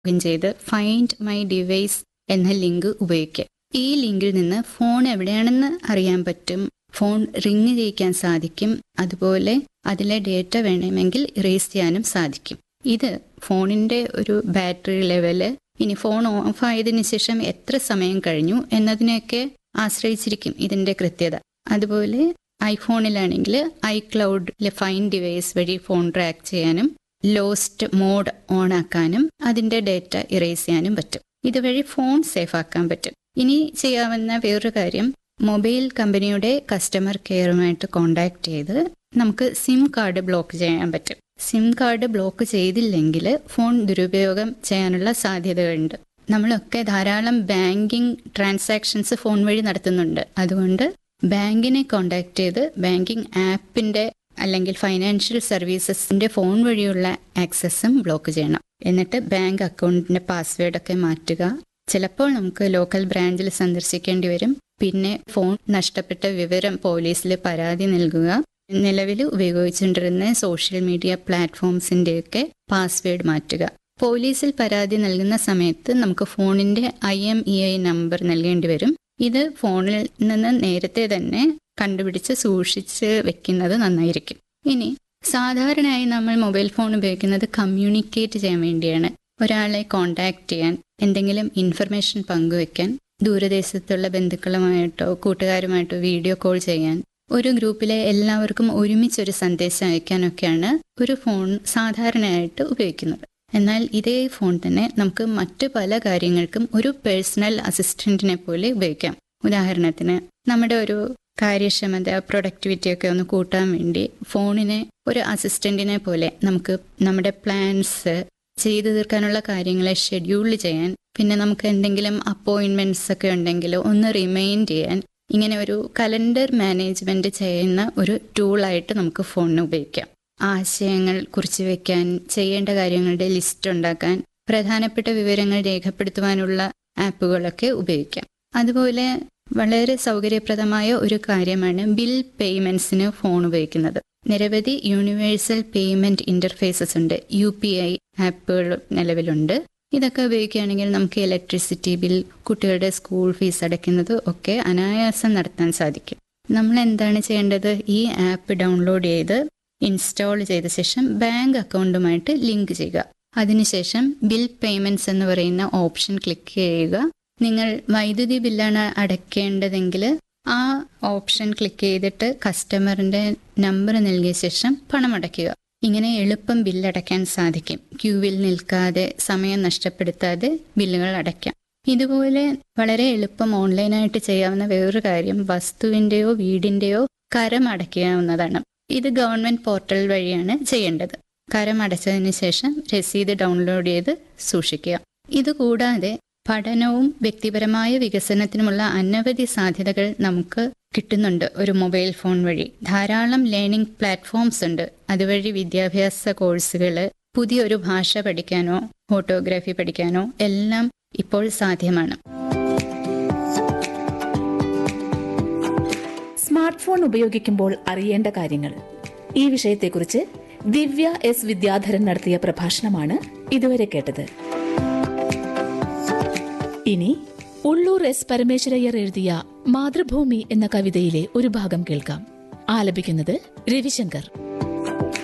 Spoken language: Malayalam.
ലോഗിൻ ചെയ്ത് ഫൈൻഡ് മൈ ഡിവൈസ് എന്ന ലിങ്ക് ഉപയോഗിക്കുക ഈ ലിങ്കിൽ നിന്ന് ഫോൺ എവിടെയാണെന്ന് അറിയാൻ പറ്റും ഫോൺ റിങ് ചെയ്യിക്കാൻ സാധിക്കും അതുപോലെ അതിലെ ഡേറ്റ വേണമെങ്കിൽ ഇറേസ് ചെയ്യാനും സാധിക്കും ഇത് ഫോണിന്റെ ഒരു ബാറ്ററി ലെവല് ഇനി ഫോൺ ഓഫ് ആയതിനു ശേഷം എത്ര സമയം കഴിഞ്ഞു എന്നതിനെയൊക്കെ ആശ്രയിച്ചിരിക്കും ഇതിന്റെ കൃത്യത അതുപോലെ ഐഫോണിലാണെങ്കിൽ ഐക്ലൗഡിലെ ഫൈൻ ഡിവൈസ് വഴി ഫോൺ ട്രാക്ക് ചെയ്യാനും ലോസ്റ്റ് മോഡ് ഓൺ ആക്കാനും അതിന്റെ ഡേറ്റ ഇറേസ് ചെയ്യാനും പറ്റും ഇതുവഴി ഫോൺ സേഫ് ആക്കാൻ പറ്റും ഇനി ചെയ്യാവുന്ന വേറൊരു കാര്യം മൊബൈൽ കമ്പനിയുടെ കസ്റ്റമർ കെയറുമായിട്ട് കോണ്ടാക്ട് ചെയ്ത് നമുക്ക് സിം കാർഡ് ബ്ലോക്ക് ചെയ്യാൻ പറ്റും സിം കാർഡ് ബ്ലോക്ക് ചെയ്തില്ലെങ്കിൽ ഫോൺ ദുരുപയോഗം ചെയ്യാനുള്ള സാധ്യതകളുണ്ട് നമ്മളൊക്കെ ധാരാളം ബാങ്കിങ് ട്രാൻസാക്ഷൻസ് ഫോൺ വഴി നടത്തുന്നുണ്ട് അതുകൊണ്ട് ബാങ്കിനെ കോണ്ടാക്ട് ചെയ്ത് ബാങ്കിങ് ആപ്പിന്റെ അല്ലെങ്കിൽ ഫൈനാൻഷ്യൽ സർവീസസിന്റെ ഫോൺ വഴിയുള്ള ആക്സസും ബ്ലോക്ക് ചെയ്യണം എന്നിട്ട് ബാങ്ക് അക്കൗണ്ടിന്റെ പാസ്വേഡ് ഒക്കെ മാറ്റുക ചിലപ്പോൾ നമുക്ക് ലോക്കൽ ബ്രാഞ്ചിൽ സന്ദർശിക്കേണ്ടി വരും പിന്നെ ഫോൺ നഷ്ടപ്പെട്ട വിവരം പോലീസിൽ പരാതി നൽകുക നിലവിൽ ഉപയോഗിച്ചുകൊണ്ടിരുന്ന സോഷ്യൽ മീഡിയ പ്ലാറ്റ്ഫോംസിന്റെയൊക്കെ പാസ്വേഡ് മാറ്റുക പോലീസിൽ പരാതി നൽകുന്ന സമയത്ത് നമുക്ക് ഫോണിന്റെ I M E I number നൽകേണ്ടി വരും ഇത് ഫോണിൽ നിന്ന് നേരത്തെ തന്നെ കണ്ടുപിടിച്ച് സൂക്ഷിച്ച് വെക്കുന്നത് നന്നായിരിക്കും ഇനി സാധാരണയായി നമ്മൾ മൊബൈൽ ഫോൺ ഉപയോഗിക്കുന്നത് കമ്മ്യൂണിക്കേറ്റ് ചെയ്യാൻ വേണ്ടിയാണ് ഒരാളെ കോണ്ടാക്ട് ചെയ്യാൻ എന്തെങ്കിലും ഇൻഫർമേഷൻ പങ്കുവെക്കാൻ ദൂരദേശത്തുള്ള ബന്ധുക്കളുമായിട്ടോ കൂട്ടുകാരുമായിട്ടോ വീഡിയോ കോൾ ചെയ്യാൻ ഒരു ഗ്രൂപ്പിലെ എല്ലാവർക്കും ഒരുമിച്ചൊരു സന്ദേശം അയക്കാനൊക്കെയാണ് ഒരു ഫോൺ സാധാരണയായിട്ട് ഉപയോഗിക്കുന്നത് എന്നാൽ ഇതേ ഫോൺ തന്നെ നമുക്ക് മറ്റു പല കാര്യങ്ങൾക്കും ഒരു പേഴ്സണൽ അസിസ്റ്റന്റിനെ പോലെ ഉപയോഗിക്കാം ഉദാഹരണത്തിന് നമ്മുടെ ഒരു കാര്യക്ഷമത പ്രൊഡക്ടിവിറ്റി ഒക്കെ ഒന്ന് കൂട്ടാൻ വേണ്ടി ഫോണിനെ ഒരു അസിസ്റ്റന്റിനെ പോലെ നമുക്ക് നമ്മുടെ പ്ലാൻസ് ചെയ്തു തീർക്കാനുള്ള കാര്യങ്ങളെ ഷെഡ്യൂൾ ചെയ്യാൻ പിന്നെ നമുക്ക് എന്തെങ്കിലും അപ്പോയിന്റ്മെന്റ്സ് ഒക്കെ ഉണ്ടെങ്കിൽ ഒന്ന് റിമൈൻഡ് ചെയ്യാൻ ഇങ്ങനെ ഒരു കലണ്ടർ മാനേജ്മെന്റ് ചെയ്യുന്ന ഒരു ടൂളായിട്ട് നമുക്ക് ഫോണിന് ഉപയോഗിക്കാം ആശയങ്ങൾ കുറിച്ച് വെക്കാൻ ചെയ്യേണ്ട കാര്യങ്ങളുടെ ലിസ്റ്റ് ഉണ്ടാക്കാൻ പ്രധാനപ്പെട്ട വിവരങ്ങൾ രേഖപ്പെടുത്തുവാനുള്ള ആപ്പുകളൊക്കെ ഉപയോഗിക്കാം അതുപോലെ വളരെ സൗകര്യപ്രദമായ ഒരു കാര്യമാണ് ബിൽ പേയ്മെന്റ്സിന് ഫോൺ ഉപയോഗിക്കുന്നത് നിരവധി യൂണിവേഴ്സൽ പേയ്മെന്റ് ഇന്റർഫേസസ് ഉണ്ട് യു പി ഐ ആപ്പുകൾ നിലവിലുണ്ട് ഇതൊക്കെ ഉപയോഗിക്കുകയാണെങ്കിൽ നമുക്ക് ഇലക്ട്രിസിറ്റി ബിൽ കുട്ടികളുടെ സ്കൂൾ ഫീസ് അടയ്ക്കുന്നത് ഒക്കെ അനായാസം നടത്താൻ സാധിക്കും നമ്മൾ എന്താണ് ചെയ്യേണ്ടത് ഈ ആപ്പ് ഡൗൺലോഡ് ചെയ്ത് ഇൻസ്റ്റാൾ ചെയ്ത ശേഷം ബാങ്ക് അക്കൗണ്ടുമായിട്ട് ലിങ്ക് ചെയ്യുക അതിനുശേഷം ബിൽ പേയ്മെന്റ്സ് എന്ന് പറയുന്ന ഓപ്ഷൻ ക്ലിക്ക് ചെയ്യുക നിങ്ങൾ വൈദ്യുതി ബില്ലാണ് അടയ്ക്കേണ്ടതെങ്കിൽ ആ ഓപ്ഷൻ ക്ലിക്ക് ചെയ്തിട്ട് കസ്റ്റമറിന്റെ നമ്പർ നൽകിയ ശേഷം പണം അടയ്ക്കുക ഇങ്ങനെ എളുപ്പം ബില്ലടയ്ക്കാൻ സാധിക്കും ക്യൂവിൽ നിൽക്കാതെ സമയം നഷ്ടപ്പെടുത്താതെ ബില്ലുകൾ അടയ്ക്കാം ഇതുപോലെ വളരെ എളുപ്പം ഓൺലൈനായിട്ട് ചെയ്യാവുന്ന വേറൊരു കാര്യം വസ്തുവിന്റെയോ വീടിന്റെയോ കരം അടയ്ക്കാവുന്നതാണ് ഇത് ഗവൺമെന്റ് പോർട്ടൽ വഴിയാണ് ചെയ്യേണ്ടത് കരം അടച്ചതിന് ശേഷം രസീത് ഡൗൺലോഡ് ചെയ്ത് സൂക്ഷിക്കുക ഇതുകൂടാതെ പഠനവും വ്യക്തിപരമായ വികസനത്തിനുമുള്ള അനവധി സാധ്യതകൾ നമുക്ക് കിട്ടുന്നുണ്ട് ഒരു മൊബൈൽ ഫോൺ വഴി ധാരാളം ലേണിംഗ് പ്ലാറ്റ്ഫോംസ് ഉണ്ട് അതുവഴി വിദ്യാഭ്യാസ കോഴ്സുകൾ പുതിയൊരു ഭാഷ പഠിക്കാനോ ഫോട്ടോഗ്രാഫി പഠിക്കാനോ എല്ലാം ഇപ്പോൾ സാധ്യമാണ് സ്മാർട്ട് ഫോൺ ഉപയോഗിക്കുമ്പോൾ അറിയേണ്ട കാര്യങ്ങൾ ഈ വിഷയത്തെക്കുറിച്ച് ദിവ്യ എസ് വിദ്യാധരൻ നടത്തിയ പ്രഭാഷണമാണ് ഇതുവരെ കേട്ടത് ഇനി ഉള്ളൂർ എസ് പരമേശ്വരയ്യർ എഴുതിയ മാതൃഭൂമി എന്ന കവിതയിലെ ഒരു ഭാഗം കേൾക്കാം ആലപിക്കുന്നത് രവിശങ്കർ